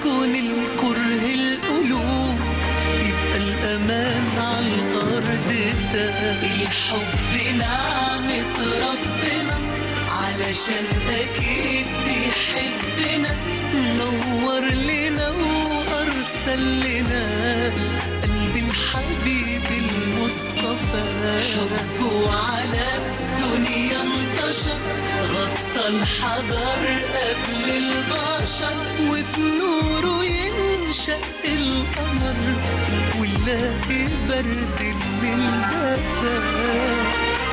يسكن الكره القلوب يبقى الأمان على الأرض ده الحب نعمة ربنا علشان أكيد بيحبنا نور لنا وأرسل لنا قلب الحبيب المصطفى حبه على الدنيا انتشر غطى الحجر قبل البشر وبنوره ينشأ القمر ونلاقي برد الليل دفا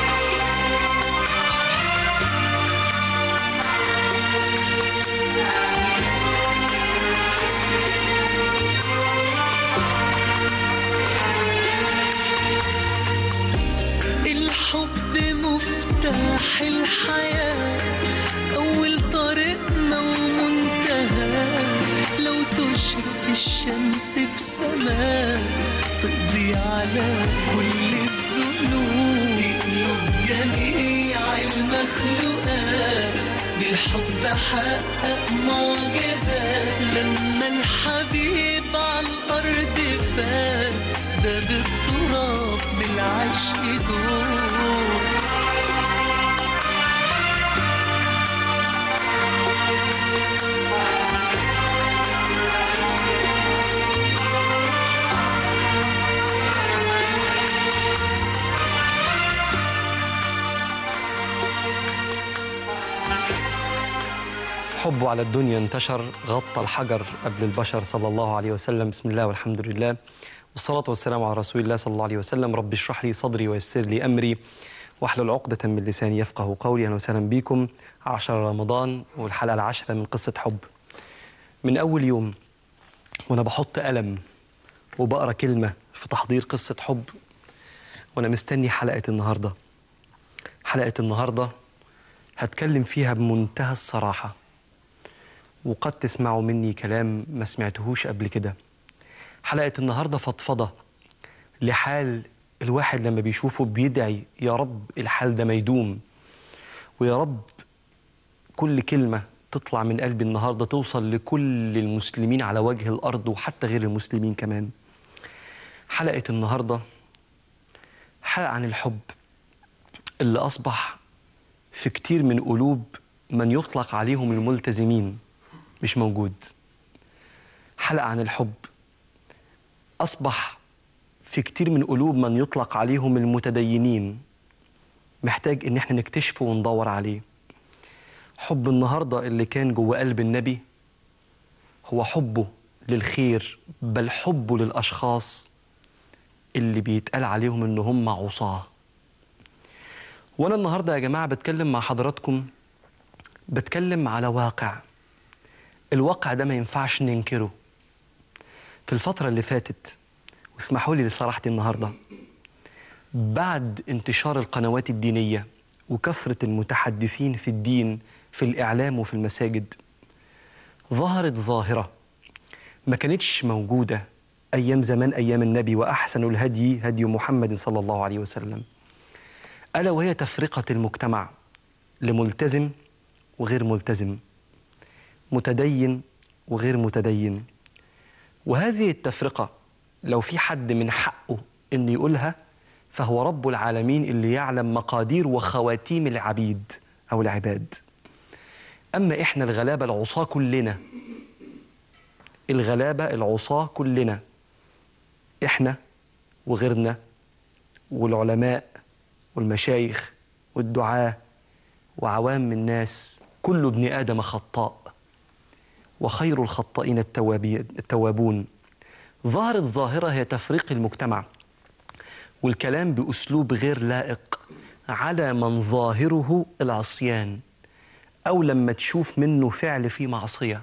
الحب مفتاح الحياة أول طريقنا ومنتهى لو تشرق الشمس بسماء تقضي على كل الذنوب تقلب جميع المخلوقات بالحب حقق معجزات لما الحبيب على الأرض فات ده بالتراب بالعشق دور حبه على الدنيا انتشر غطى الحجر قبل البشر صلى الله عليه وسلم بسم الله والحمد لله والصلاة والسلام على رسول الله صلى الله عليه وسلم رب اشرح لي صدري ويسر لي أمري واحلل عقدة من لساني يفقه قولي أهلا وسهلا بكم عشر رمضان والحلقة العاشرة من قصة حب من أول يوم وأنا بحط قلم وبقرا كلمة في تحضير قصة حب وأنا مستني حلقة النهاردة حلقة النهاردة هتكلم فيها بمنتهى الصراحة وقد تسمعوا مني كلام ما سمعتهوش قبل كده حلقة النهاردة فضفضة لحال الواحد لما بيشوفه بيدعي يا رب الحال ده ما يدوم ويا رب كل كلمة تطلع من قلبي النهاردة توصل لكل المسلمين على وجه الأرض وحتى غير المسلمين كمان حلقة النهاردة حلقة عن الحب اللي أصبح في كتير من قلوب من يطلق عليهم الملتزمين مش موجود حلقة عن الحب أصبح في كتير من قلوب من يطلق عليهم المتدينين محتاج إن احنا نكتشفه وندور عليه حب النهاردة اللي كان جوه قلب النبي هو حبه للخير بل حبه للأشخاص اللي بيتقال عليهم إن هم عصاه وانا النهارده يا جماعه بتكلم مع حضراتكم بتكلم على واقع الواقع ده ما ينفعش ننكره في الفتره اللي فاتت واسمحوا لي لصراحتي النهارده بعد انتشار القنوات الدينيه وكثره المتحدثين في الدين في الاعلام وفي المساجد ظهرت ظاهره ما كانتش موجوده ايام زمان ايام النبي واحسن الهدي هدي محمد صلى الله عليه وسلم ألا وهي تفرقة المجتمع لملتزم وغير ملتزم متدين وغير متدين وهذه التفرقة لو في حد من حقه أن يقولها فهو رب العالمين اللي يعلم مقادير وخواتيم العبيد أو العباد أما إحنا الغلابة العصاة كلنا الغلابة العصاة كلنا إحنا وغيرنا والعلماء والمشايخ والدعاة وعوام الناس كل ابن آدم خطاء وخير الخطائين التوابي- التوابون ظهرت ظاهرة هي تفريق المجتمع والكلام بأسلوب غير لائق على من ظاهره العصيان أو لما تشوف منه فعل في معصية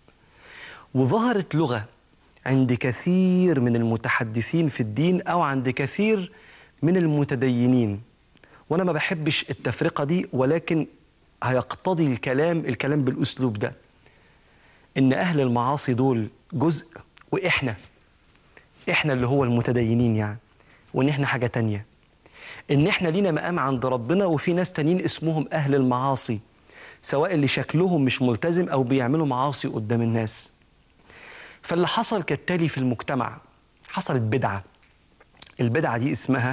وظهرت لغة عند كثير من المتحدثين في الدين أو عند كثير من المتدينين وأنا ما بحبش التفرقة دي ولكن هيقتضي الكلام الكلام بالأسلوب ده إن أهل المعاصي دول جزء وإحنا إحنا اللي هو المتدينين يعني وإن إحنا حاجة تانية إن إحنا لينا مقام عند ربنا وفي ناس تانيين اسمهم أهل المعاصي سواء اللي شكلهم مش ملتزم أو بيعملوا معاصي قدام الناس فاللي حصل كالتالي في المجتمع حصلت بدعة البدعة دي اسمها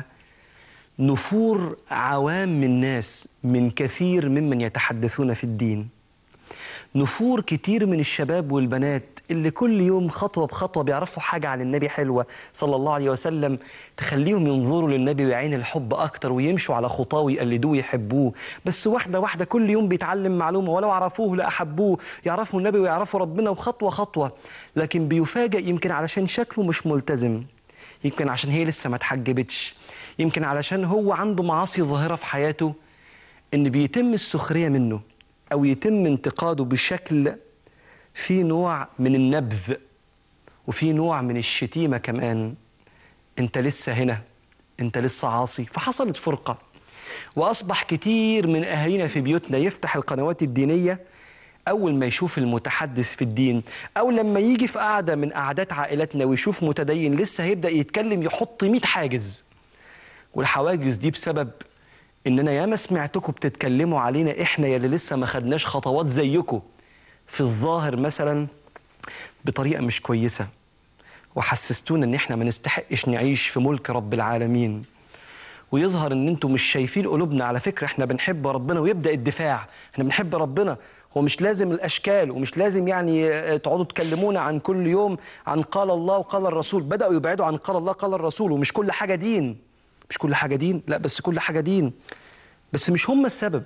نفور عوام الناس من كثير ممن يتحدثون في الدين نفور كتير من الشباب والبنات اللي كل يوم خطوة بخطوة بيعرفوا حاجة عن النبي حلوة صلى الله عليه وسلم تخليهم ينظروا للنبي ويعين الحب أكتر ويمشوا على خطاه ويقلدوه ويحبوه بس واحدة واحدة كل يوم بيتعلم معلومة ولو عرفوه لأحبوه يعرفوا النبي ويعرفوا ربنا وخطوة خطوة لكن بيفاجئ يمكن علشان شكله مش ملتزم يمكن عشان هي لسه ما اتحجبتش يمكن علشان هو عنده معاصي ظاهرة في حياته إن بيتم السخرية منه أو يتم انتقاده بشكل في نوع من النبذ وفي نوع من الشتيمة كمان انت لسه هنا انت لسه عاصي فحصلت فرقة وأصبح كتير من أهالينا في بيوتنا يفتح القنوات الدينية أول ما يشوف المتحدث في الدين أو لما يجي في قعدة من قعدات عائلتنا ويشوف متدين لسه هيبدأ يتكلم يحط 100 حاجز والحواجز دي بسبب ان انا ياما سمعتكم بتتكلموا علينا احنا يلي لسه ما خدناش خطوات زيكم في الظاهر مثلا بطريقه مش كويسه وحسستونا ان احنا ما نستحقش نعيش في ملك رب العالمين ويظهر ان انتم مش شايفين قلوبنا على فكره احنا بنحب ربنا ويبدا الدفاع احنا بنحب ربنا هو مش لازم الاشكال ومش لازم يعني آه، تقعدوا تكلمونا عن كل يوم عن قال الله وقال الرسول بداوا يبعدوا عن قال الله قال الرسول ومش كل حاجه دين مش كل حاجه دين لا بس كل حاجه دين بس مش هم السبب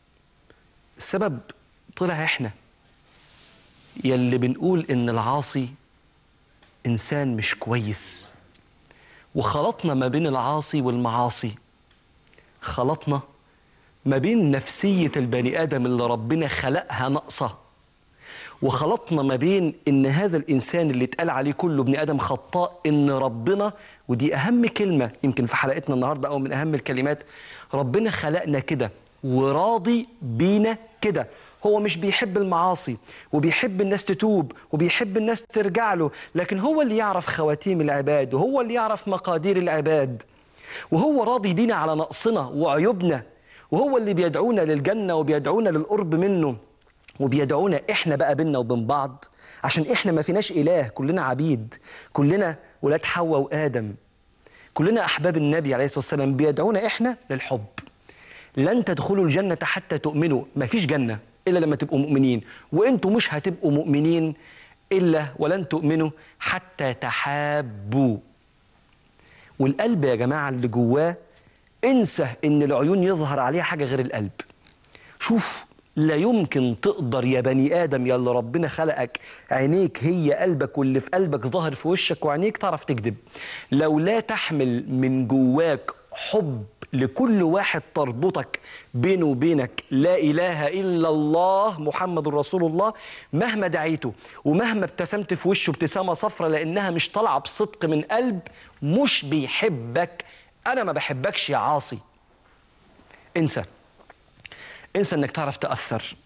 السبب طلع احنا يلي بنقول ان العاصي انسان مش كويس وخلطنا ما بين العاصي والمعاصي خلطنا ما بين نفسية البني آدم اللي ربنا خلقها ناقصة وخلطنا ما بين ان هذا الانسان اللي اتقال عليه كله ابن ادم خطاء ان ربنا ودي اهم كلمه يمكن في حلقتنا النهارده او من اهم الكلمات ربنا خلقنا كده وراضي بينا كده هو مش بيحب المعاصي وبيحب الناس تتوب وبيحب الناس ترجع له لكن هو اللي يعرف خواتيم العباد وهو اللي يعرف مقادير العباد وهو راضي بينا على نقصنا وعيوبنا وهو اللي بيدعونا للجنة وبيدعونا للقرب منه وبيدعونا احنا بقى بينا وبين بعض عشان احنا ما فيناش اله كلنا عبيد كلنا ولاد حواء وادم كلنا احباب النبي عليه الصلاه والسلام بيدعونا احنا للحب لن تدخلوا الجنه حتى تؤمنوا ما فيش جنه الا لما تبقوا مؤمنين وانتم مش هتبقوا مؤمنين الا ولن تؤمنوا حتى تحابوا والقلب يا جماعه اللي جواه انسى ان العيون يظهر عليها حاجه غير القلب شوف لا يمكن تقدر يا بني ادم يا اللي ربنا خلقك عينيك هي قلبك واللي في قلبك ظاهر في وشك وعينيك تعرف تكذب لو لا تحمل من جواك حب لكل واحد تربطك بينه وبينك لا اله الا الله محمد رسول الله مهما دعيته ومهما ابتسمت في وشه ابتسامه صفرة لانها مش طالعه بصدق من قلب مش بيحبك انا ما بحبكش يا عاصي انسى انسى انك تعرف تاثر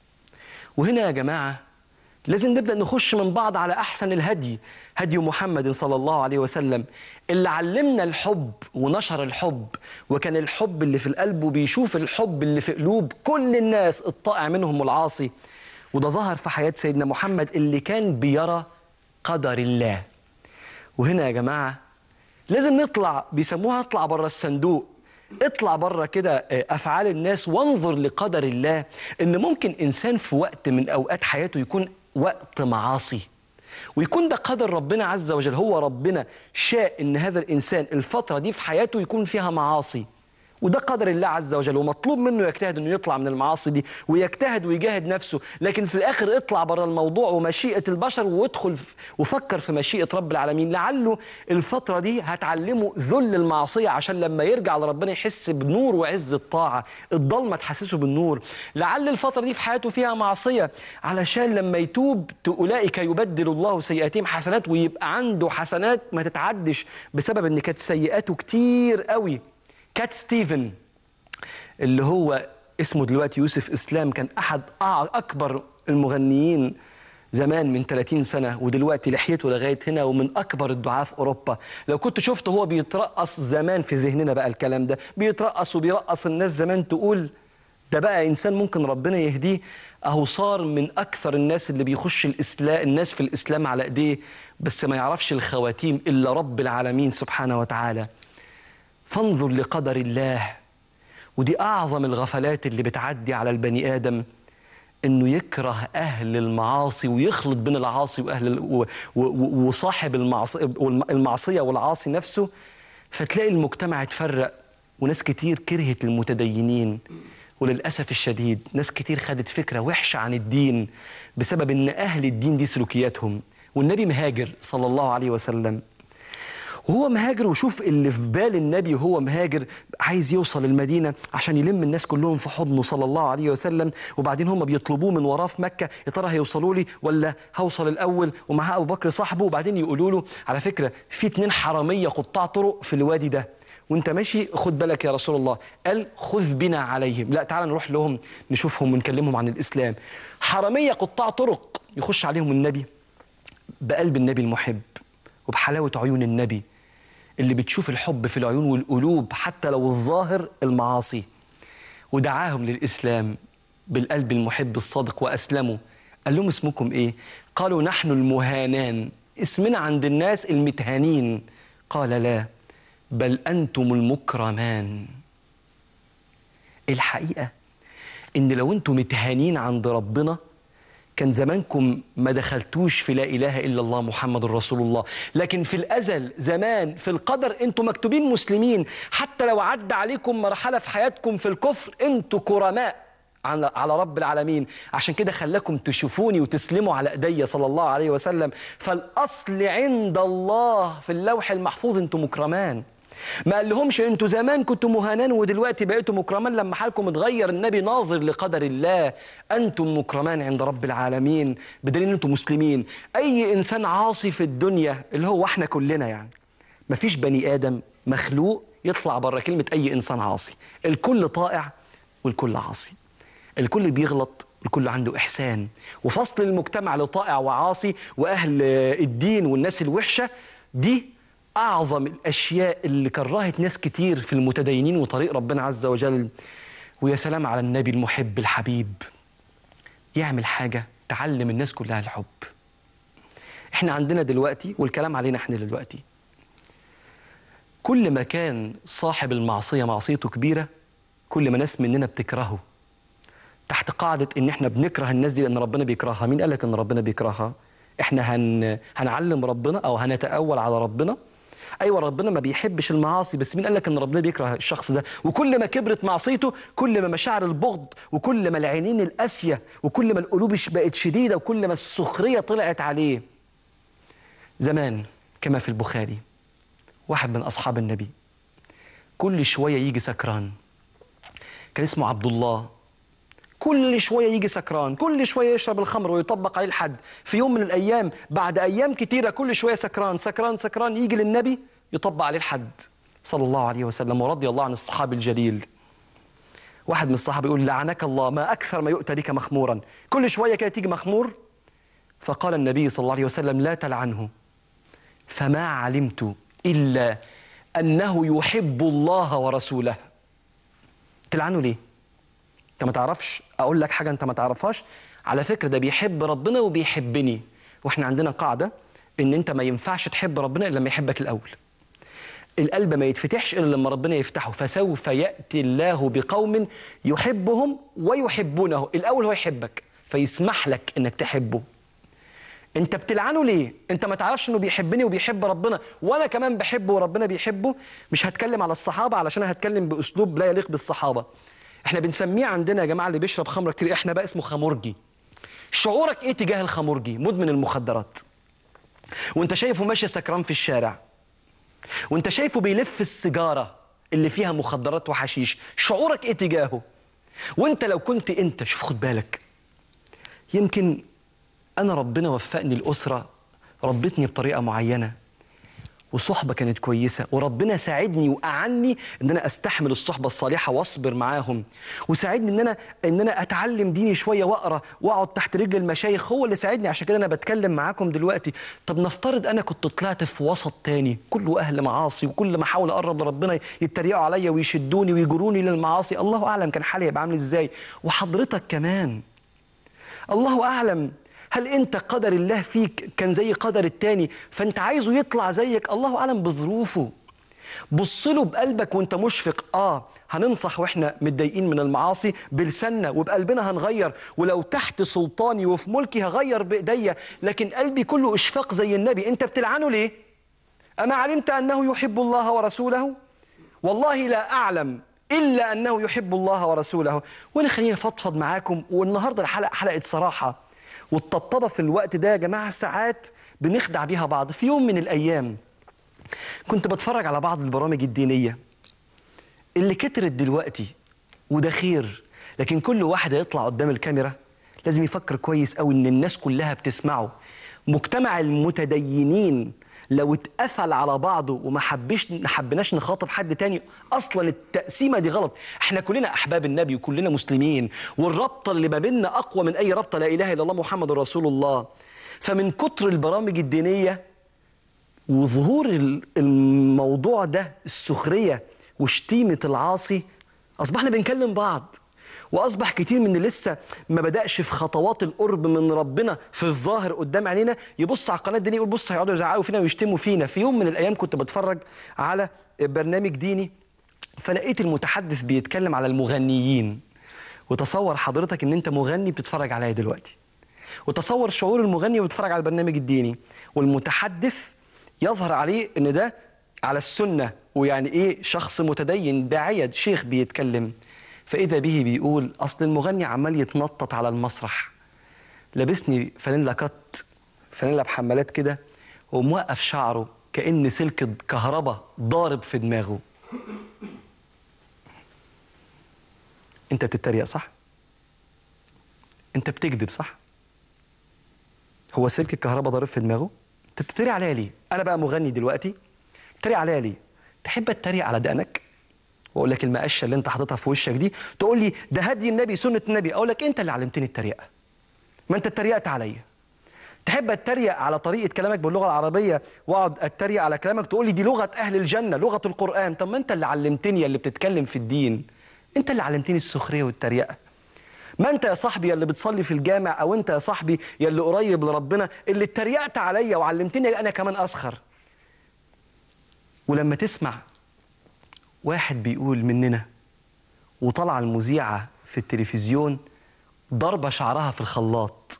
وهنا يا جماعه لازم نبدا نخش من بعض على احسن الهدي هدي محمد صلى الله عليه وسلم اللي علمنا الحب ونشر الحب وكان الحب اللي في القلب وبيشوف الحب اللي في قلوب كل الناس الطائع منهم والعاصي وده ظهر في حياه سيدنا محمد اللي كان بيرى قدر الله وهنا يا جماعه لازم نطلع بيسموها اطلع بره الصندوق اطلع بره كده آه، افعال الناس وانظر لقدر الله ان ممكن انسان في وقت من اوقات حياته يكون وقت معاصي ويكون ده قدر ربنا عز وجل هو ربنا شاء ان هذا الانسان الفتره دي في حياته يكون فيها معاصي وده قدر الله عز وجل ومطلوب منه يجتهد انه يطلع من المعاصي دي ويجتهد ويجاهد نفسه لكن في الاخر اطلع بره الموضوع ومشيئه البشر وادخل في- وفكر في مشيئه رب العالمين لعله الفتره دي هتعلمه ذل المعصيه عشان لما يرجع لربنا يحس بنور وعز الطاعه الضلمه تحسسه بالنور لعل الفتره دي في حياته فيها معصيه علشان لما يتوب ت- اولئك يبدل الله سيئاتهم حسنات ويبقى عنده حسنات ما تتعدش بسبب ان كانت سيئاته كتير قوي كات ستيفن اللي هو اسمه دلوقتي يوسف اسلام كان احد أع- اكبر المغنيين زمان من 30 سنه ودلوقتي لحيته لغايه هنا ومن اكبر الدعاة في اوروبا لو كنت شفته هو بيترقص زمان في ذهننا بقى الكلام ده بيترقص وبيرقص الناس زمان تقول ده بقى انسان ممكن ربنا يهديه اهو صار من اكثر الناس اللي بيخش الاسلام الناس في الاسلام على ايديه بس ما يعرفش الخواتيم الا رب العالمين سبحانه وتعالى فانظر لقدر الله ودي اعظم الغفلات اللي بتعدي على البني ادم انه يكره اهل المعاصي ويخلط بين العاصي واهل ال- و- و- وصاحب المعصيه المعصيه والعاصي نفسه فتلاقي المجتمع اتفرق وناس كتير كرهت المتدينين وللاسف الشديد ناس كتير خدت فكره وحشه عن الدين بسبب ان اهل الدين دي سلوكياتهم والنبي مهاجر صلى الله عليه وسلم وهو مهاجر وشوف اللي في بال النبي وهو مهاجر عايز يوصل المدينة عشان يلم الناس كلهم في حضنه صلى الله عليه وسلم وبعدين هم بيطلبوه من وراه في مكة يا ترى هيوصلوا لي ولا هوصل الأول ومعاه أبو بكر صاحبه وبعدين يقولوا له على فكرة في اتنين حرامية قطاع طرق في الوادي ده وانت ماشي خد بالك يا رسول الله قال خذ بنا عليهم لا تعال نروح لهم نشوفهم ونكلمهم عن الإسلام حرامية قطاع طرق يخش عليهم النبي بقلب النبي المحب وبحلاوة عيون النبي اللي بتشوف الحب في العيون والقلوب حتى لو الظاهر المعاصي ودعاهم للإسلام بالقلب المحب الصادق وأسلموا قال لهم اسمكم إيه؟ قالوا نحن المهانان اسمنا عند الناس المتهانين قال لا بل أنتم المكرمان الحقيقة إن لو أنتم متهانين عند ربنا كان زمانكم ما دخلتوش في لا إله إلا الله محمد رسول الله لكن في الأزل زمان في القدر أنتم مكتوبين مسلمين حتى لو عدى عليكم مرحلة في حياتكم في الكفر أنتم كرماء على على رب العالمين عشان كده خلاكم تشوفوني وتسلموا على ايديا صلى الله عليه وسلم فالاصل عند الله في اللوح المحفوظ انتم مكرمان ما قال لهمش انتوا زمان كنتوا مهانان ودلوقتي بقيتوا مكرمان لما حالكم اتغير النبي ناظر لقدر الله انتم مكرمان عند رب العالمين بدليل ان انتم مسلمين اي انسان عاصي في الدنيا اللي هو احنا كلنا يعني مفيش بني ادم مخلوق يطلع بره كلمه اي انسان عاصي الكل طائع والكل عاصي الكل بيغلط الكل عنده إحسان وفصل المجتمع لطائع وعاصي وأهل الدين والناس الوحشة دي أعظم الأشياء اللي كرهت ناس كتير في المتدينين وطريق ربنا عز وجل ويا سلام على النبي المحب الحبيب يعمل حاجة تعلم الناس كلها الحب احنا عندنا دلوقتي والكلام علينا احنا دلوقتي كل ما كان صاحب المعصية معصيته كبيرة كل ما ناس مننا بتكرهه تحت قاعدة إن إحنا بنكره الناس دي لأن ربنا بيكرهها، مين قال لك إن ربنا بيكرهها؟ إحنا هن... هنعلم ربنا أو هنتأول على ربنا؟ أيوة ربنا ما بيحبش المعاصي بس مين قال لك إن ربنا بيكره الشخص ده؟ وكل ما كبرت معصيته كل ما مشاعر البغض وكل ما العينين القاسية وكل ما القلوب بقت شديدة وكل ما السخرية طلعت عليه. زمان كما في البخاري واحد من أصحاب النبي كل شوية يجي سكران كان اسمه عبد الله كل شويه يجي سكران كل شويه يشرب الخمر ويطبق عليه الحد في يوم من الايام بعد ايام كتيره كل شويه سكران سكران سكران يجي للنبي يطبق عليه الحد صلى الله عليه وسلم ورضي الله عن الصحابي الجليل واحد من الصحابه يقول لعنك الله ما اكثر ما يؤتى بك مخمورا كل شويه كده تيجي مخمور فقال النبي صلى الله عليه وسلم لا تلعنه فما علمت الا انه يحب الله ورسوله تلعنه ليه انت ما تعرفش اقول لك حاجه انت ما تعرفهاش على فكره ده بيحب ربنا وبيحبني واحنا عندنا قاعده ان انت ما ينفعش تحب ربنا الا لما يحبك الاول القلب ما يتفتحش الا لما ربنا يفتحه فسوف ياتي الله بقوم يحبهم ويحبونه الاول هو يحبك فيسمح لك انك تحبه انت بتلعنه ليه انت ما تعرفش انه بيحبني وبيحب ربنا وانا كمان بحبه وربنا بيحبه مش هتكلم على الصحابه علشان هتكلم باسلوب لا يليق بالصحابه احنا بنسميه عندنا يا جماعه اللي بيشرب خمره كتير احنا بقى اسمه خمرجي شعورك ايه تجاه الخمرجي مدمن المخدرات وانت شايفه ماشي سكران في الشارع وانت شايفه بيلف السيجاره اللي فيها مخدرات وحشيش شعورك ايه تجاهه وانت لو كنت انت شوف خد بالك يمكن انا ربنا وفقني الاسره ربتني بطريقه معينه وصحبة كانت كويسة وربنا ساعدني وأعني إن أنا أستحمل الصحبة الصالحة وأصبر معاهم وساعدني إن أنا إن أنا أتعلم ديني شوية وأقرأ وأقعد تحت رجل المشايخ هو اللي ساعدني عشان كده أنا بتكلم معاكم دلوقتي طب نفترض أنا كنت طلعت في وسط تاني كله أهل معاصي وكل ما أحاول أقرب لربنا يتريقوا عليا ويشدوني ويجروني للمعاصي الله أعلم كان حالي هيبقى عامل إزاي وحضرتك كمان الله أعلم هل أنت قدر الله فيك كان زي قدر التاني فأنت عايزه يطلع زيك الله أعلم بظروفه بص له بقلبك وانت مشفق اه هننصح واحنا متضايقين من المعاصي بلساننا وبقلبنا هنغير ولو تحت سلطاني وفي ملكي هغير بايديا لكن قلبي كله اشفاق زي النبي انت بتلعنه ليه اما علمت انه يحب الله ورسوله والله لا اعلم الا انه يحب الله ورسوله وانا خليني افضفض معاكم والنهارده الحلقه حلقه صراحه والطبطبه في الوقت ده يا جماعه ساعات بنخدع بيها بعض في يوم من الايام كنت بتفرج على بعض البرامج الدينيه اللي كترت دلوقتي وده خير لكن كل واحد هيطلع قدام الكاميرا لازم يفكر كويس قوي ان الناس كلها بتسمعه مجتمع المتدينين لو اتقفل على بعضه وما حبش ما حبناش نخاطب حد تاني اصلا التقسيمه دي غلط احنا كلنا احباب النبي وكلنا مسلمين والرابطه اللي ما بيننا اقوى من اي رابطه لا اله الا الله محمد رسول الله فمن كتر البرامج الدينيه وظهور ال- الموضوع ده السخريه وشتيمه العاصي اصبحنا بنكلم بعض واصبح كتير من اللي لسه ما بداش في خطوات القرب من ربنا في الظاهر قدام عينينا يبص على القناه الدينيه يقول بص هيقعدوا يزعقوا فينا ويشتموا فينا في يوم من الايام كنت بتفرج على برنامج ديني فلقيت المتحدث بيتكلم على المغنيين وتصور حضرتك ان انت مغني بتتفرج عليا دلوقتي وتصور شعور المغني وبيتفرج على البرنامج الديني والمتحدث يظهر عليه ان ده على السنه ويعني ايه شخص متدين داعيه شيخ بيتكلم فاذا به بيقول اصل المغني عمال يتنطط على المسرح لابسني فانيلا كت فانيلا بحمالات كده وموقف شعره كان سلك كهرباء ضارب في دماغه انت بتتريق صح انت بتكذب صح هو سلك الكهرباء ضارب في دماغه انت بتتريق عليا ليه انا بقى مغني دلوقتي تتريق عليا ليه تحب اتريق على دقنك واقول لك المقشه اللي انت حاططها في وشك دي تقول لي ده هدي النبي سنه النبي اقول لك انت اللي علمتني التريقه ما انت اتريقت عليا تحب اتريق على طريقه كلامك باللغه العربيه واقعد اتريق على كلامك تقول لي دي لغه اهل الجنه لغه القران طب ما انت اللي علمتني اللي بتتكلم في الدين انت اللي علمتني السخريه والتريقه ما انت يا صاحبي يا اللي بتصلي في الجامع او انت يا صاحبي يا اللي قريب لربنا اللي اتريقت عليا وعلمتني انا كمان اسخر ولما تسمع واحد بيقول مننا وطلع المذيعه في التلفزيون ضربه شعرها في الخلاط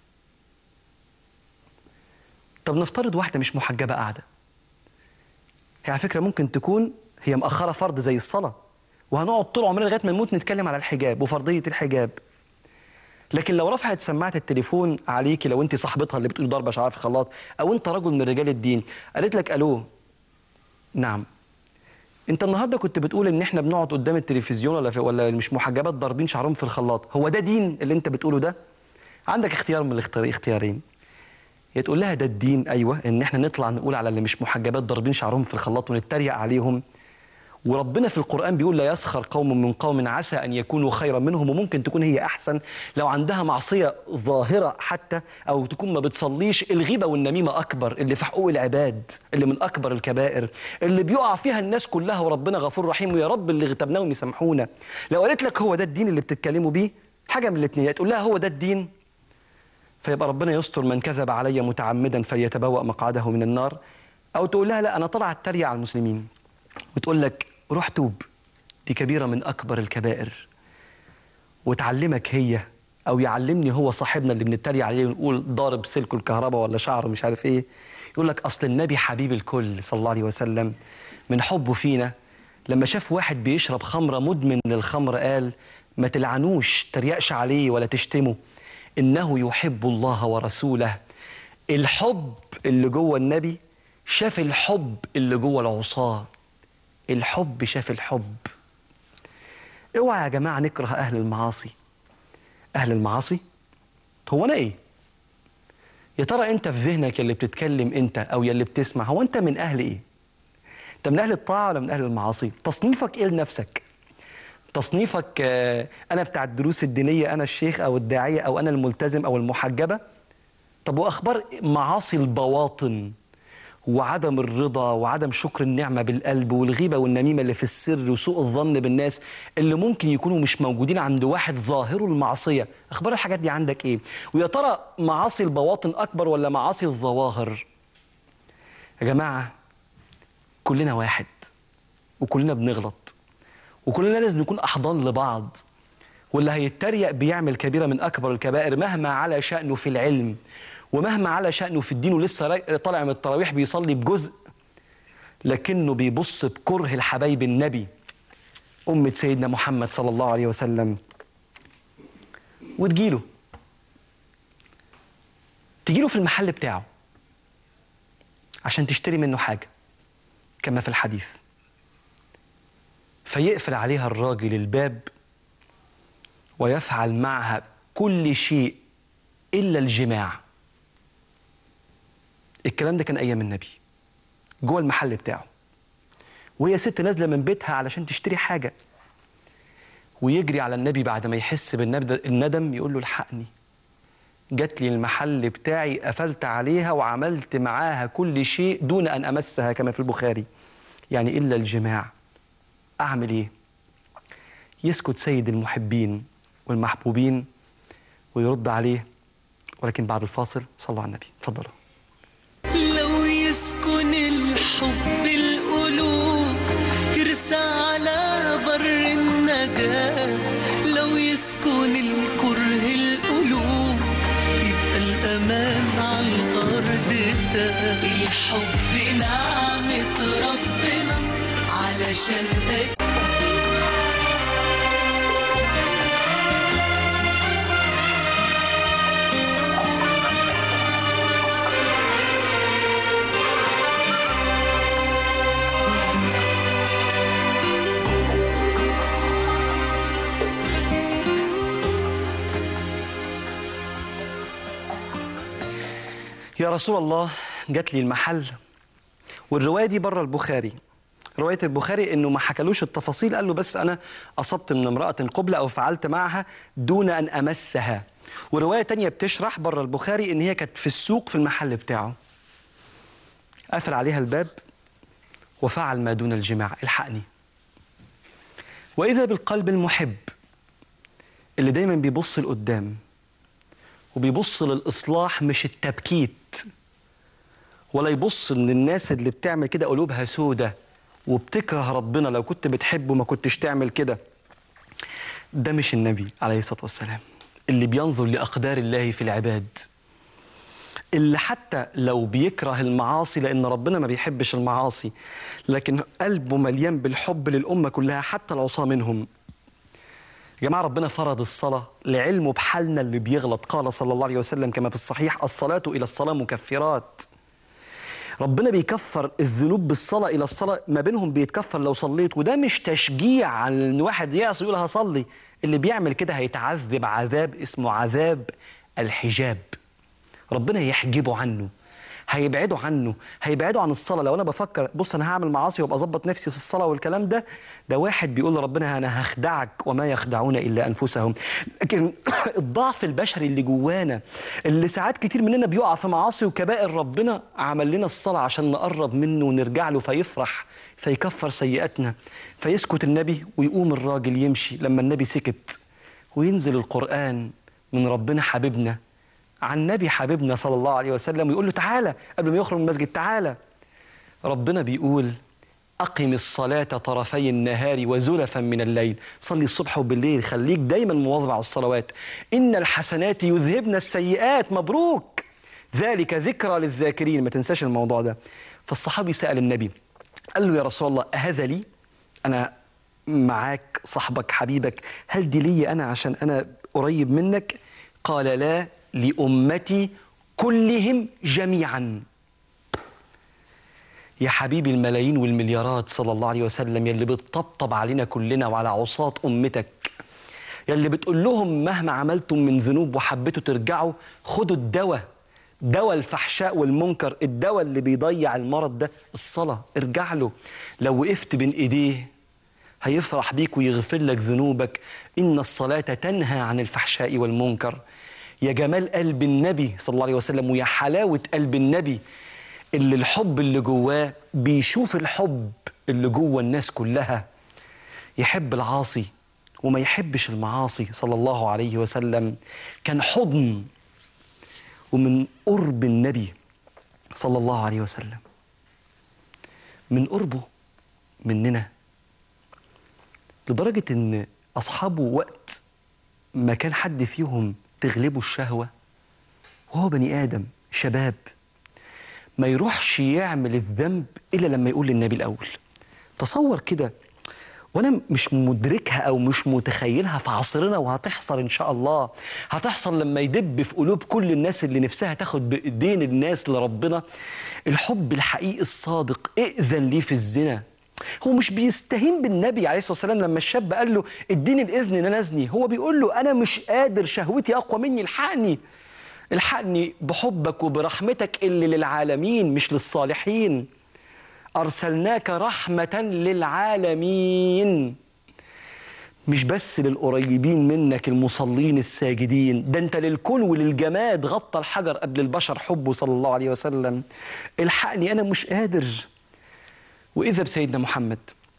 طب نفترض واحده مش محجبه قاعده هي على فكره ممكن تكون هي مأخره فرض زي الصلاه وهنقعد طول عمرنا لغايه ما نموت نتكلم على الحجاب وفرضيه الحجاب لكن لو رفعت سماعه التليفون عليكي لو انت صاحبتها اللي بتقول ضربه شعرها في الخلاط او انت رجل من رجال الدين قالت لك الو نعم انت النهارده كنت بتقول ان احنا بنقعد قدام التلفزيون ولا في ولا مش محجبات ضاربين شعرهم في الخلاط هو ده دين اللي انت بتقوله ده عندك اختيار من الاختيار اختيارين يا تقول لها ده الدين ايوه ان احنا نطلع نقول على اللي مش محجبات ضاربين شعرهم في الخلاط ونتريق عليهم وربنا في القرآن بيقول لا يسخر قوم من قوم عسى أن يكونوا خيرا منهم وممكن تكون هي أحسن لو عندها معصية ظاهرة حتى أو تكون ما بتصليش الغيبة والنميمة أكبر اللي في حقوق العباد اللي من أكبر الكبائر اللي بيقع فيها الناس كلها وربنا غفور رحيم ويا رب اللي اغتبناهم يسامحونا لو قالت لك هو ده الدين اللي بتتكلموا بيه حاجة من الاثنين يا تقول لها هو ده الدين فيبقى ربنا يستر من كذب علي متعمدا فليتبوأ مقعده من النار أو تقول لها لا أنا طلع أتريق على المسلمين وتقول لك روح توب دي كبيرة من أكبر الكبائر وتعلمك هي أو يعلمني هو صاحبنا اللي بنتريق عليه ونقول ضارب سلك الكهرباء ولا شعره مش عارف إيه يقول لك أصل النبي حبيب الكل صلى الله عليه وسلم من حبه فينا لما شاف واحد بيشرب خمرة مدمن للخمر قال ما تلعنوش تريقش عليه ولا تشتمه إنه يحب الله ورسوله الحب اللي جوه النبي شاف الحب اللي جوه العصاه الحب شاف الحب اوعى يا جماعه نكره اهل المعاصي اهل المعاصي هو انا ايه يا ترى انت في ذهنك يا اللي بتتكلم انت او يا اللي بتسمع هو انت من اهل ايه انت من اهل الطاعه ولا من اهل المعاصي تصنيفك ايه لنفسك تصنيفك آه، انا بتاع الدروس الدينيه انا الشيخ او الداعيه او انا الملتزم او المحجبه طب واخبار معاصي البواطن وعدم الرضا وعدم شكر النعمه بالقلب والغيبه والنميمه اللي في السر وسوء الظن بالناس اللي ممكن يكونوا مش موجودين عند واحد ظاهره المعصيه اخبار الحاجات دي عندك ايه ويا ترى معاصي البواطن اكبر ولا معاصي الظواهر يا جماعه كلنا واحد وكلنا بنغلط وكلنا لازم نكون احضان لبعض واللي هيتريق بيعمل كبيره من اكبر الكبائر مهما على شانه في العلم ومهما على شانه في الدين ولسه را- طالع من التراويح بيصلي بجزء لكنه بيبص بكره الحبايب النبي أمة سيدنا محمد صلى الله عليه وسلم وتجيله تجيله في المحل بتاعه عشان تشتري منه حاجة كما في الحديث فيقفل عليها الراجل الباب ويفعل معها كل شيء إلا الجماع الكلام ده كان أيام النبي جوه المحل بتاعه وهي ست نازلة من بيتها علشان تشتري حاجة ويجري على النبي بعد ما يحس بالندم يقول له الحقني جات لي المحل بتاعي قفلت عليها وعملت معاها كل شيء دون أن أمسها كما في البخاري يعني إلا الجماع أعمل إيه؟ يسكت سيد المحبين والمحبوبين ويرد عليه ولكن بعد الفاصل صلوا على النبي اتفضلوا لو يسكن الحب القلوب ترسى على بر النجاة لو يسكن الكره القلوب يبقى الأمان على الأرض ده الحب نعمة ربنا علشان أك... يا رسول الله جات لي المحل والروايه دي بره البخاري روايه البخاري انه ما حكالوش التفاصيل قال له بس انا اصبت من امراه قبله او فعلت معها دون ان امسها وروايه تانية بتشرح بره البخاري ان هي كانت في السوق في المحل بتاعه قفل عليها الباب وفعل ما دون الجماع الحقني واذا بالقلب المحب اللي دايما بيبص لقدام وبيبص للإصلاح مش التبكيت ولا يبص ان الناس اللي بتعمل كده قلوبها سودة وبتكره ربنا لو كنت بتحبه ما كنتش تعمل كده ده مش النبي عليه الصلاة والسلام اللي بينظر لأقدار الله في العباد اللي حتى لو بيكره المعاصي لأن ربنا ما بيحبش المعاصي لكن قلبه مليان بالحب للأمة كلها حتى العصاة منهم يا جماعة ربنا فرض الصلاة لعلمه بحالنا اللي بيغلط قال صلى الله عليه وسلم كما في الصحيح الصلاة إلى الصلاة مكفرات ربنا بيكفر الذنوب بالصلاة إلى الصلاة ما بينهم بيتكفر لو صليت وده مش تشجيع على إن واحد يعصي يقول هصلي اللي بيعمل كده هيتعذب عذاب اسمه عذاب الحجاب ربنا يحجبه عنه هيبعده عنه هيبعده عن الصلاة لو أنا بفكر بص أنا هعمل معاصي وأبقى أظبط نفسي في الصلاة والكلام ده ده واحد بيقول لربنا أنا هخدعك وما يخدعون إلا أنفسهم لكن الضعف البشري اللي جوانا اللي ساعات كتير مننا بيقع في معاصي وكبائر ربنا عمل لنا الصلاة عشان نقرب منه ونرجع له فيفرح فيكفر سيئاتنا فيسكت النبي ويقوم الراجل يمشي لما النبي سكت وينزل القرآن من ربنا حبيبنا عن نبي حبيبنا صلى الله عليه وسلم ويقول له تعالى قبل ما يخرج من المسجد تعالى ربنا بيقول أقم الصلاة طرفي النهار وزلفا من الليل صلي الصبح وبالليل خليك دايما مواظب على الصلوات إن الحسنات يذهبن السيئات مبروك ذلك ذكرى للذاكرين ما تنساش الموضوع ده فالصحابي سأل النبي قال له يا رسول الله أهذا لي أنا معاك صاحبك حبيبك هل دي لي أنا عشان أنا قريب منك قال لا لأمتي كلهم جميعا يا حبيبي الملايين والمليارات صلى الله عليه وسلم يلي بتطبطب علينا كلنا وعلى عصاة أمتك يلي بتقول لهم مهما عملتم من ذنوب وحبيتوا ترجعوا خدوا الدواء دواء الفحشاء والمنكر الدواء اللي بيضيع المرض ده الصلاة ارجع له لو وقفت بين ايديه هيفرح بيك ويغفر لك ذنوبك إن الصلاة تنهى عن الفحشاء والمنكر يا جمال قلب النبي صلى الله عليه وسلم ويا حلاوة قلب النبي اللي الحب اللي جواه بيشوف الحب اللي جوه الناس كلها يحب العاصي وما يحبش المعاصي صلى الله عليه وسلم كان حضن ومن قرب النبي صلى الله عليه وسلم من قربه مننا لدرجة إن أصحابه وقت ما كان حد فيهم تغلبه الشهوة وهو بني آدم شباب ما يروحش يعمل الذنب إلا لما يقول للنبي الأول تصور كده وانا مش مدركها او مش متخيلها في عصرنا وهتحصل ان شاء الله هتحصل لما يدب في قلوب كل الناس اللي نفسها تاخد بايدين الناس لربنا الحب الحقيقي الصادق ائذن لي في الزنا هو مش بيستهين بالنبي عليه الصلاه والسلام لما الشاب قال له اديني الاذن ان انا ازني هو بيقول له انا مش قادر شهوتي اقوى مني الحقني الحقني بحبك وبرحمتك اللي للعالمين مش للصالحين أرسلناك رحمة للعالمين مش بس للقريبين منك المصلين الساجدين ده انت للكل وللجماد غطى الحجر قبل البشر حبه صلى الله عليه وسلم الحقني أنا مش قادر وإذا بسيدنا محمد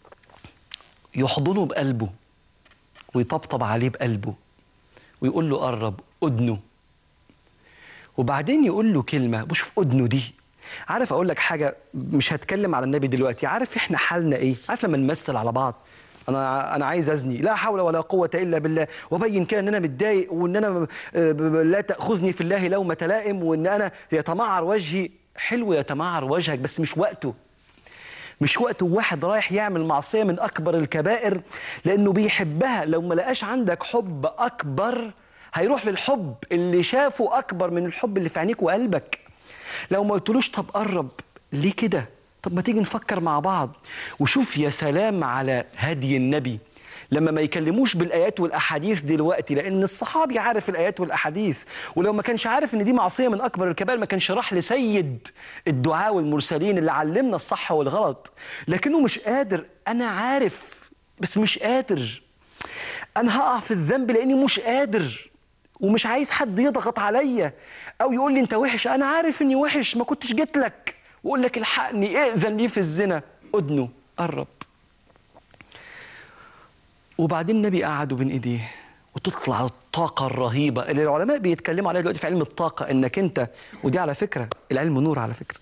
يحضنه بقلبه ويطبطب عليه بقلبه ويقول له قرب أدنه وبعدين يقول له كلمة بشوف أدنه دي عارف اقول لك حاجه مش هتكلم على النبي دلوقتي عارف احنا حالنا ايه عارف لما نمثل على بعض انا انا عايز ازني لا حول ولا قوه الا بالله وابين كده ان انا متضايق وان انا لا تاخذني في الله لومه لائم وان انا يتمعر وجهي حلو يتمعر وجهك بس مش وقته مش وقته واحد رايح يعمل معصيه من اكبر الكبائر لانه بيحبها لو ما لقاش عندك حب اكبر هيروح للحب اللي شافه اكبر من الحب اللي في عينيك وقلبك لو ما قلتلوش طب قرب ليه كده طب ما تيجي نفكر مع بعض وشوف يا سلام على هدي النبي لما ما يكلموش بالايات والاحاديث دلوقتي لان الصحابي عارف الايات والاحاديث ولو ما كانش عارف ان دي معصيه من اكبر الكبائر ما كانش راح لسيد الدعاء والمرسلين اللي علمنا الصح والغلط لكنه مش قادر انا عارف بس مش قادر انا هقع في الذنب لاني مش قادر ومش عايز حد يضغط عليا او يقول لي انت وحش انا عارف اني وحش ما كنتش جيت لك واقول لك الحقني ائذن لي في الزنا ادنه قرب وبعدين النبي قعدوا بين ايديه وتطلع الطاقة الرهيبة اللي العلماء بيتكلموا عليها دلوقتي في علم الطاقة انك انت ودي على فكرة العلم نور على فكرة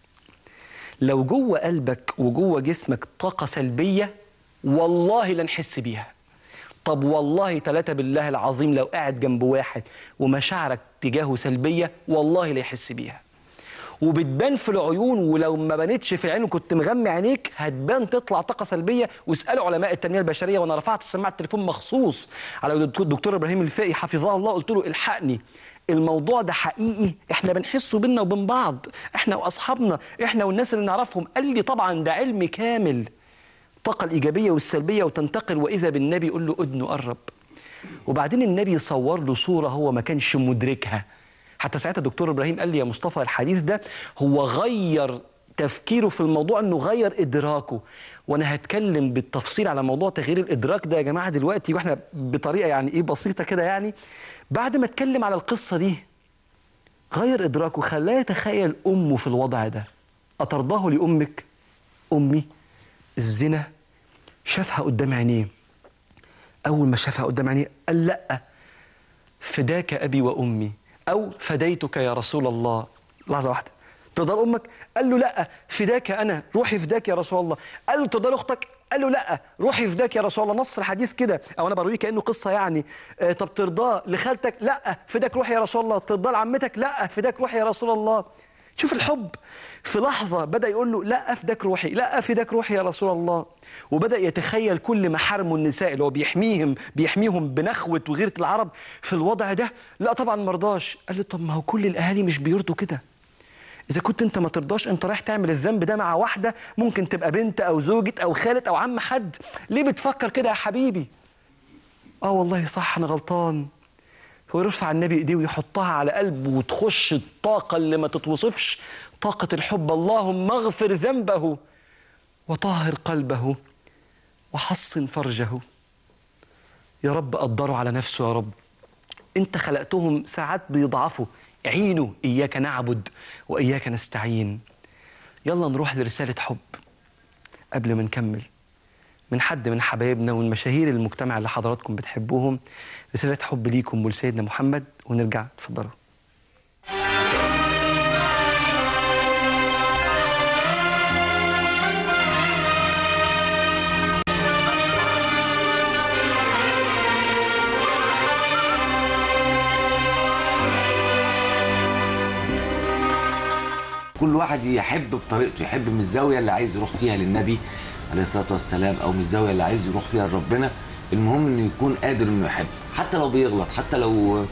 لو جوه قلبك وجوه جسمك طاقة سلبية والله لا نحس بيها طب والله ثلاثة بالله العظيم لو قاعد جنب واحد ومشاعرك تجاهه سلبية والله لا يحس بيها وبتبان في العيون ولو ما بانتش في العين وكنت مغمي عينيك هتبان تطلع طاقه سلبيه واسالوا علماء التنميه البشريه وانا رفعت السماعه التليفون مخصوص على الدكتور ابراهيم الفقي حفظه الله قلت له الحقني الموضوع ده حقيقي احنا بنحسه بينا وبين بعض احنا واصحابنا احنا والناس اللي نعرفهم قال لي طبعا ده علم كامل الطاقه الايجابيه والسلبيه وتنتقل واذا بالنبي يقول له ادنه قرب وبعدين النبي صور له صوره هو ما كانش مدركها حتى ساعتها الدكتور ابراهيم قال لي يا مصطفى الحديث ده هو غير تفكيره في الموضوع انه غير ادراكه وانا هتكلم بالتفصيل على موضوع تغيير الادراك ده يا جماعه دلوقتي واحنا بطريقه يعني ايه بسيطه كده يعني بعد ما اتكلم على القصه دي غير ادراكه خلاه يتخيل امه في الوضع ده اترضاه لامك امي الزنا شافها قدام عينيه اول ما شافها قدام عينيه قال لا فداك ابي وامي او فديتك يا رسول الله لحظه واحده تقدر امك قال له لا فداك انا روحي فداك يا رسول الله قال له تقدر اختك قال له لا روحي فداك يا رسول الله نص الحديث كده او انا برويه كانه قصه يعني آه طب ترضاه لخالتك لا فداك روحي يا رسول الله ترضاه لعمتك لا فداك روحي يا رسول الله شوف الحب في لحظة بدأ يقول له لا أفداك روحي لا أفداك روحي يا رسول الله وبدأ يتخيل كل محارمه النساء اللي هو بيحميهم بيحميهم بنخوة وغيرة العرب في الوضع ده لا طبعا مرضاش قال له طب ما هو كل الأهالي مش بيرضوا كده إذا كنت أنت ما ترضاش أنت رايح تعمل الذنب ده مع واحدة ممكن تبقى بنت أو زوجة أو خالة أو عم حد ليه بتفكر كده يا حبيبي آه والله صح أنا غلطان هو يرفع النبي ايديه ويحطها على قلبه وتخش الطاقه اللي ما تتوصفش طاقه الحب اللهم اغفر ذنبه وطهر قلبه وحصن فرجه يا رب قدروا على نفسه يا رب انت خلقتهم ساعات بيضعفوا عينوا اياك نعبد واياك نستعين يلا نروح لرساله حب قبل ما نكمل من حد من حبايبنا ومن مشاهير المجتمع اللي حضراتكم بتحبوهم رساله حب ليكم ولسيدنا محمد ونرجع اتفضلوا كل واحد يحب بطريقته يحب من الزاويه اللي عايز يروح فيها للنبي عليه الصلاه والسلام او من الزاويه اللي عايز يروح فيها لربنا المهم انه يكون قادر انه يحب حتى لو بيغلط حتى لو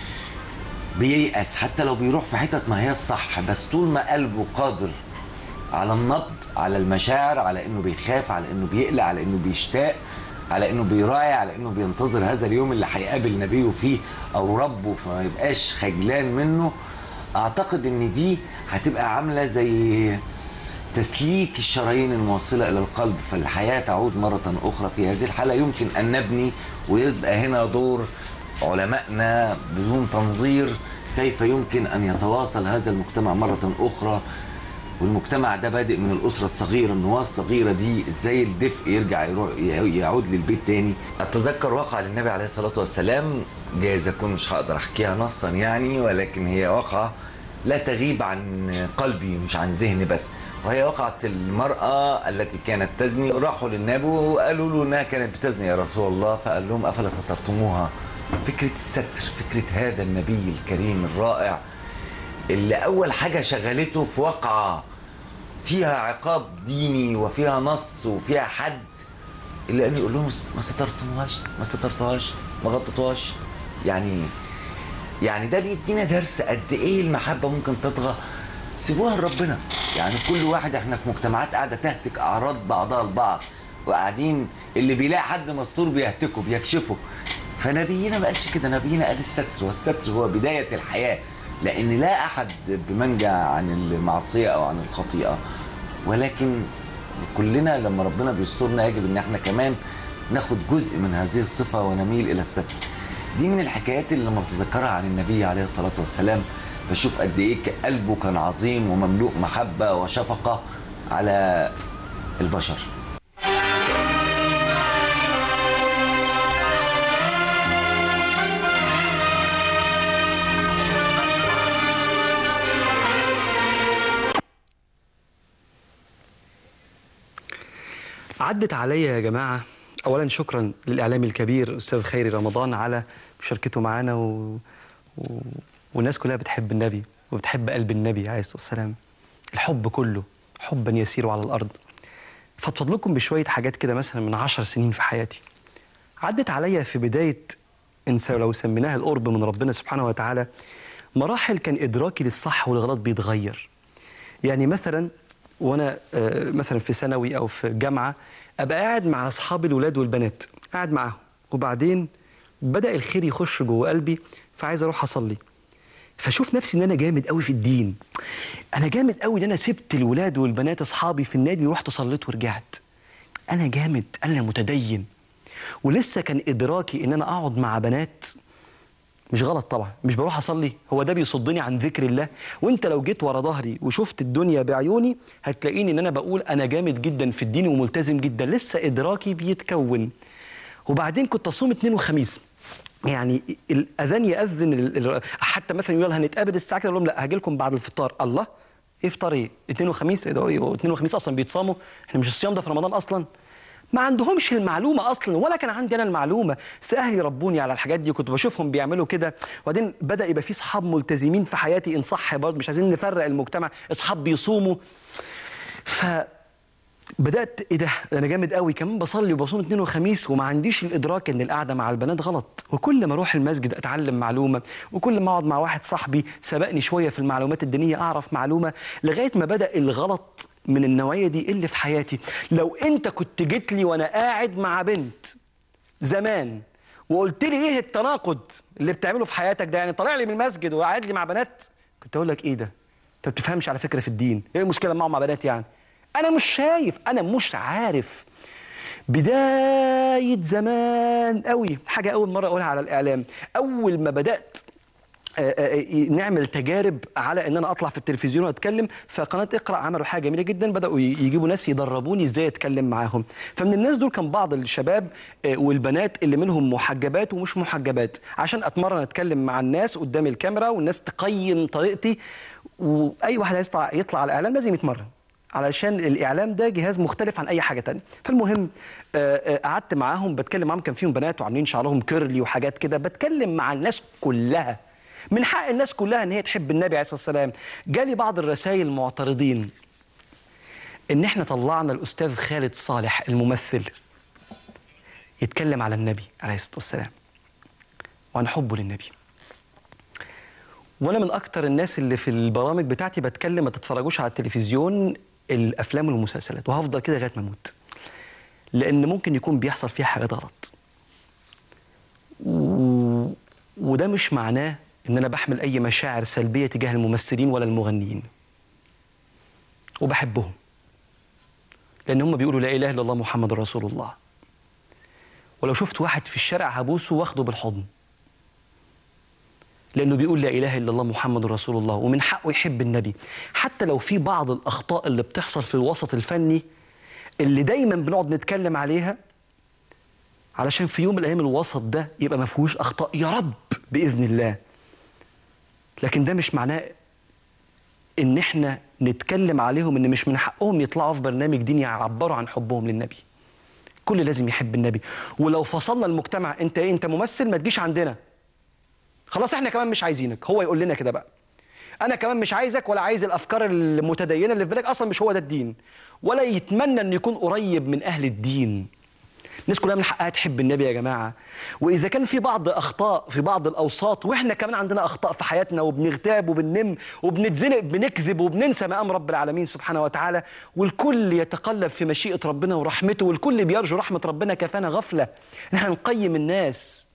بييأس حتى لو بيروح في حتت ما هي الصح بس طول ما قلبه قادر على النبض على المشاعر على انه بيخاف على انه بيقلق على انه بيشتاق على انه بيراعي على انه بينتظر هذا اليوم اللي هيقابل نبيه فيه او ربه فما يبقاش خجلان منه اعتقد ان دي هتبقى عامله زي تسليك الشرايين الموصله الى القلب فالحياه تعود مره اخرى في هذه الحاله يمكن ان نبني ويبقى هنا دور علمائنا بدون تنظير كيف يمكن ان يتواصل هذا المجتمع مره اخرى والمجتمع ده بادئ من الاسره الصغيره النواه الصغيره دي ازاي الدفء يرجع يروح يعود للبيت تاني اتذكر واقعه للنبي عليه الصلاه والسلام جايز اكون مش هقدر احكيها نصا يعني ولكن هي واقعه لا تغيب عن قلبي مش عن ذهني بس وهي وقعت المرأة التي كانت تزني راحوا للنبي وقالوا له انها كانت بتزني يا رسول الله فقال لهم افلا سترتموها فكرة الستر فكرة هذا النبي الكريم الرائع اللي اول حاجة شغلته في واقعة فيها عقاب ديني وفيها نص وفيها حد الا ان يقول لهم ما سترتموهاش ما سترتوهاش ما غطيتوهاش يعني يعني ده بيدينا درس قد ايه المحبه ممكن تطغى سيبوها لربنا يعني كل واحد احنا في مجتمعات قاعده تهتك اعراض بعضها البعض وقاعدين اللي بيلاقي حد مستور بيهتكه بيكشفه فنبينا ما قالش كده نبينا قال الستر والستر هو بدايه الحياه لان لا احد بمنجى عن المعصيه او عن الخطيئه ولكن كلنا لما ربنا بيسترنا يجب ان احنا كمان ناخد جزء من هذه الصفه ونميل الى الستر دي من الحكايات اللي لما بتذكرها عن النبي عليه الصلاه والسلام بشوف قد ايه قلبه كان عظيم ومملوء محبه وشفقه على البشر عدت عليا يا جماعة أولا شكرا للإعلامي الكبير أستاذ خيري رمضان على مشاركته معنا و... و... والناس كلها بتحب النبي وبتحب قلب النبي عليه الصلاة والسلام الحب كله حبا يسير على الأرض فضفض لكم بشوية حاجات كده مثلا من عشر سنين في حياتي عدت عليا في بداية إنسى لو سميناها القرب من ربنا سبحانه وتعالى مراحل كان إدراكي للصح والغلط بيتغير يعني مثلا وانا آه، مثلا في ثانوي او في جامعه ابقى قاعد مع اصحابي الولاد والبنات قاعد معاهم وبعدين بدا الخير يخش جوه قلبي فعايز اروح اصلي فاشوف نفسي ان انا جامد قوي في الدين انا جامد قوي ان انا سبت الولاد والبنات اصحابي في النادي ورحت صليت ورجعت انا جامد انا متدين ولسه كان ادراكي ان انا اقعد مع بنات مش غلط طبعا مش بروح اصلي هو ده بيصدني عن ذكر الله وانت لو جيت ورا ظهري وشفت الدنيا بعيوني هتلاقيني ان انا بقول انا جامد جدا في الدين وملتزم جدا لسه ادراكي بيتكون وبعدين كنت اصوم اثنين وخميس يعني الاذان ياذن ال- ال- حتى مثلا يقول هنتقابل الساعه كده اقول لهم لا هاجي لكم بعد الفطار الله ايه فطار ايه اثنين وخميس ايه ده ايه اثنين وخميس اصلا بيتصاموا احنا مش الصيام ده في رمضان اصلا ما عندهمش المعلومه اصلا ولا كان عندي انا المعلومه بس اهلي ربوني على الحاجات دي كنت بشوفهم بيعملوا كده وبعدين بدا يبقى في اصحاب ملتزمين في حياتي ان صح برضه مش عايزين نفرق المجتمع اصحاب بيصوموا ف بدات ايه ده ده انا جامد قوي كمان بصلي وبصوم اثنين وخميس وما عنديش الادراك ان القعده مع البنات غلط وكل ما اروح المسجد اتعلم معلومه وكل ما اقعد مع واحد صاحبي سبقني شويه في المعلومات الدينيه اعرف معلومه لغايه ما بدا الغلط من النوعيه دي اللي في حياتي لو انت كنت جيت لي وانا قاعد مع بنت زمان وقلت لي ايه التناقض اللي بتعمله في حياتك ده يعني طالع لي من المسجد وقاعد لي مع بنات كنت اقول لك ايه ده انت ما بتفهمش على فكره في الدين ايه المشكله معهم مع بنات يعني انا مش شايف انا مش عارف بدايه زمان قوي حاجه اول مره اقولها على الاعلام اول ما بدات آه، آه، نعمل تجارب على ان انا اطلع في التلفزيون واتكلم فقناه اقرا عملوا حاجه جميله جدا بداوا ي- يجيبوا ناس يدربوني ازاي اتكلم معاهم فمن الناس دول كان بعض الشباب آه، والبنات اللي منهم محجبات ومش محجبات عشان اتمرن اتكلم مع الناس قدام الكاميرا والناس تقيم طريقتي واي واحد عايز يطلع يطلع على الاعلام لازم يتمرن علشان الاعلام ده جهاز مختلف عن اي حاجه تانية فالمهم آه، آه، قعدت معاهم بتكلم معاهم كان فيهم بنات وعاملين شعرهم كيرلي وحاجات كده بتكلم مع الناس كلها من حق الناس كلها ان هي تحب النبي عليه الصلاه والسلام جالي بعض الرسائل معترضين ان احنا طلعنا الاستاذ خالد صالح الممثل يتكلم على النبي عليه الصلاه والسلام وعن حبه للنبي وانا من اكتر الناس اللي في البرامج بتاعتي بتكلم ما تتفرجوش على التلفزيون الافلام والمسلسلات وهفضل كده لغايه ما اموت لان ممكن يكون بيحصل فيها حاجات غلط و... وده مش معناه ان انا بحمل اي مشاعر سلبيه تجاه الممثلين ولا المغنيين وبحبهم لان هم بيقولوا لا اله الا الله محمد رسول الله ولو شفت واحد في الشارع هبوسه واخده بالحضن لانه بيقول لا اله الا الله محمد رسول الله ومن حقه يحب النبي حتى لو في بعض الاخطاء اللي بتحصل في الوسط الفني اللي دايما بنقعد نتكلم عليها علشان في يوم من الايام الوسط ده يبقى ما فيهوش اخطاء يا رب باذن الله لكن ده مش معناه ان احنا نتكلم عليهم ان مش من حقهم يطلعوا في برنامج ديني يعبروا عن حبهم للنبي كل لازم يحب النبي ولو فصلنا المجتمع انت ايه انت ممثل ما تجيش عندنا خلاص احنا كمان مش عايزينك هو يقول لنا كده بقى انا كمان مش عايزك ولا عايز الافكار المتدينه اللي في بالك اصلا مش هو ده الدين ولا يتمنى ان يكون قريب من اهل الدين الناس كلها من حقها تحب النبي يا جماعه واذا كان في بعض اخطاء في بعض الاوساط واحنا كمان عندنا اخطاء في حياتنا وبنغتاب وبننم وبنتزنق بنكذب وبننسى مقام رب العالمين سبحانه وتعالى والكل يتقلب في مشيئه ربنا ورحمته والكل بيرجو رحمه ربنا كفانا غفله احنا نقيم الناس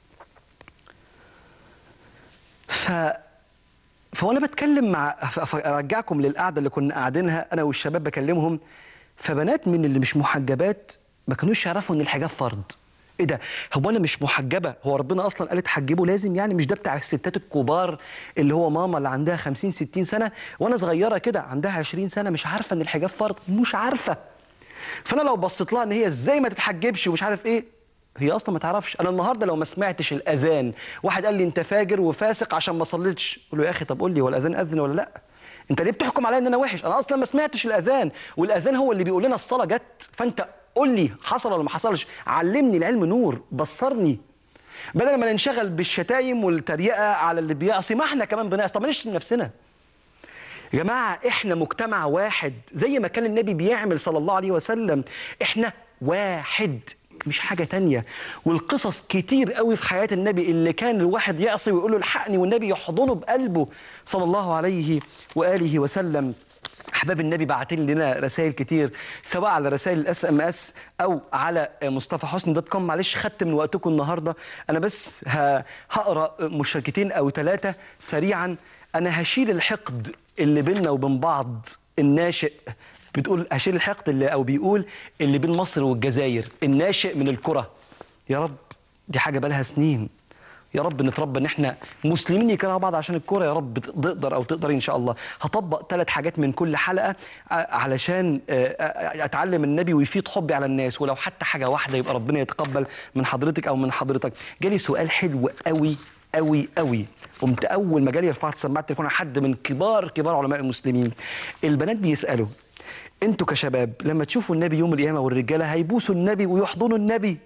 ف فوانا بتكلم مع ف- ف- ارجعكم للقعده اللي كنا قاعدينها انا والشباب بكلمهم فبنات من اللي مش محجبات ما كانوش يعرفوا ان الحجاب فرض ايه ده هو انا مش محجبه هو ربنا اصلا قال تحجبوا لازم يعني مش ده بتاع الستات الكبار اللي هو ماما اللي عندها 50 60 سنه وانا صغيره كده عندها 20 سنه مش عارفه ان الحجاب فرض مش عارفه فانا لو بصيت لها ان هي ازاي ما تتحجبش ومش عارف ايه هي اصلا ما تعرفش انا النهارده لو ما سمعتش الاذان واحد قال لي انت فاجر وفاسق عشان ما صليتش اقول له يا اخي طب قول لي هو الاذان اذن ولا لا انت ليه بتحكم عليا ان انا وحش انا اصلا ما سمعتش الاذان والاذان هو اللي بيقول لنا الصلاه جت فانت قول لي حصل ولا ما حصلش علمني العلم نور بصرني بدل ما ننشغل بالشتايم والتريقه على اللي بيعصي ما احنا كمان بنعصي طب ما نشتم نفسنا يا جماعة احنا مجتمع واحد زي ما كان النبي بيعمل صلى الله عليه وسلم احنا واحد مش حاجة تانية والقصص كتير قوي في حياة النبي اللي كان الواحد يعصي ويقول له الحقني والنبي يحضنه بقلبه صلى الله عليه وآله وسلم احباب النبي بعتين لنا رسائل كتير سواء على رسائل الاس ام اس او على مصطفى حسني دوت كوم معلش خدت من وقتكم النهارده انا بس ه- هقرا مشاركتين او ثلاثه سريعا انا هشيل الحقد اللي بيننا وبين بعض الناشئ بتقول هشيل الحقد اللي او بيقول اللي بين مصر والجزائر الناشئ من الكره يا رب دي حاجه بقالها سنين يا رب نتربى ان احنا مسلمين يكرهوا بعض عشان الكوره يا رب تقدر او تقدري ان شاء الله هطبق ثلاث حاجات من كل حلقه ع- علشان آه، آه، اتعلم النبي ويفيض حبي على الناس ولو حتى حاجه واحده يبقى ربنا يتقبل من حضرتك او من حضرتك جالي سؤال حلو قوي قوي قوي قمت اول ما جالي رفعت سماعه التليفون على حد من كبار كبار علماء المسلمين البنات بيسالوا انتوا كشباب لما تشوفوا النبي يوم القيامه والرجاله هيبوسوا النبي ويحضنوا النبي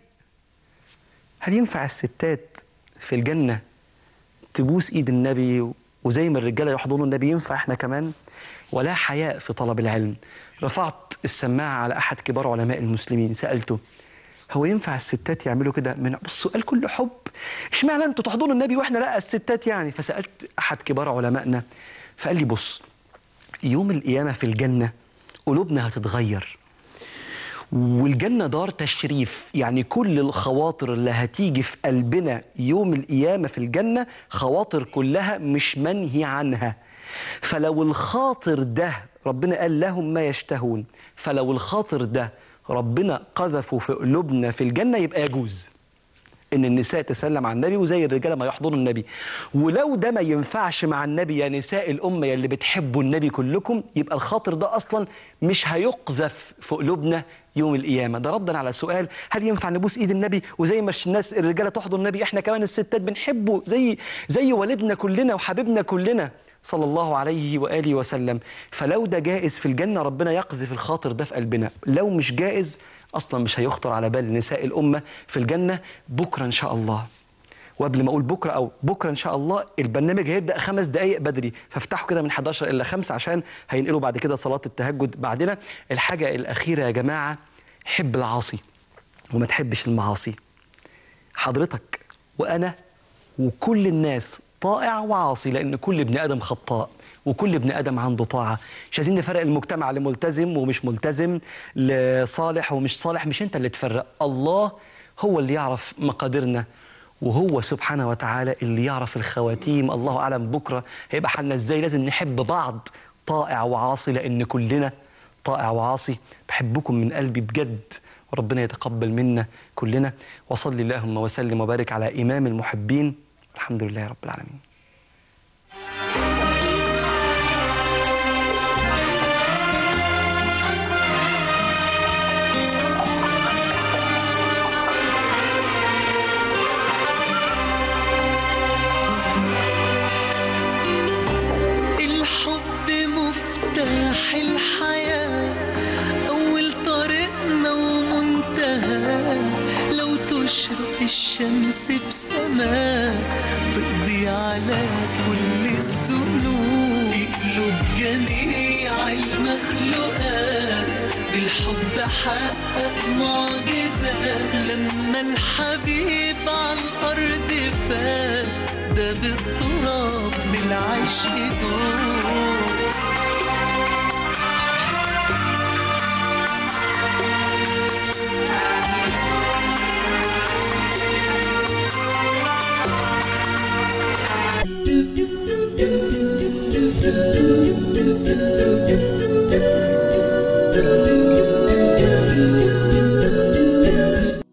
هل ينفع الستات في الجنة تبوس ايد النبي وزي ما الرجالة يحضنوا النبي ينفع احنا كمان ولا حياء في طلب العلم رفعت السماعة على أحد كبار علماء المسلمين سألته هو ينفع الستات يعملوا كده من بص سؤال كله حب اشمعنى انتوا تحضنوا النبي واحنا لا الستات يعني فسألت أحد كبار علمائنا فقال لي بص يوم القيامة في الجنة قلوبنا هتتغير والجنة دار تشريف يعني كل الخواطر اللي هتيجي في قلبنا يوم القيامة في الجنة خواطر كلها مش منهي عنها فلو الخاطر ده ربنا قال لهم ما يشتهون فلو الخاطر ده ربنا قذفه في قلوبنا في الجنة يبقى يجوز ان النساء تسلم على النبي وزي الرجاله ما يحضنوا النبي ولو ده ما ينفعش مع النبي يا نساء الامه يا اللي بتحبوا النبي كلكم يبقى الخاطر ده اصلا مش هيقذف في قلوبنا يوم القيامه ده ردا على سؤال هل ينفع نبوس ايد النبي وزي ما الناس الرجاله تحضن النبي احنا كمان الستات بنحبه زي زي والدنا كلنا وحبيبنا كلنا صلى الله عليه واله وسلم فلو ده جائز في الجنه ربنا يقذف الخاطر ده في قلبنا لو مش جائز اصلا مش هيخطر على بال نساء الامه في الجنه بكره ان شاء الله وقبل ما اقول بكره او بكره ان شاء الله البرنامج هيبدا خمس دقائق بدري فافتحوا كده من 11 الا 5 عشان هينقلوا بعد كده صلاه التهجد بعدنا الحاجه الاخيره يا جماعه حب العاصي وما تحبش المعاصي حضرتك وانا وكل الناس طائع وعاصي لان كل ابن ادم خطاء وكل ابن ادم عنده طاعه مش عايزين نفرق المجتمع لملتزم ومش ملتزم لصالح ومش صالح مش انت اللي تفرق الله هو اللي يعرف مقاديرنا وهو سبحانه وتعالى اللي يعرف الخواتيم الله اعلم بكره هيبقى حالنا ازاي لازم نحب بعض طائع وعاصي لان كلنا طائع وعاصي بحبكم من قلبي بجد وربنا يتقبل منا كلنا وصل اللهم وسلم وبارك على امام المحبين الحمد لله رب العالمين الحب مفتاح الحياة أول طريقنا ومنتهى لو تشرق الشمس بسماء تقضي على كل الذنوب تقلب جميع المخلوقات بالحب حقق معجزة لما الحبيب على الأرض فات ده بالتراب بالعشق دول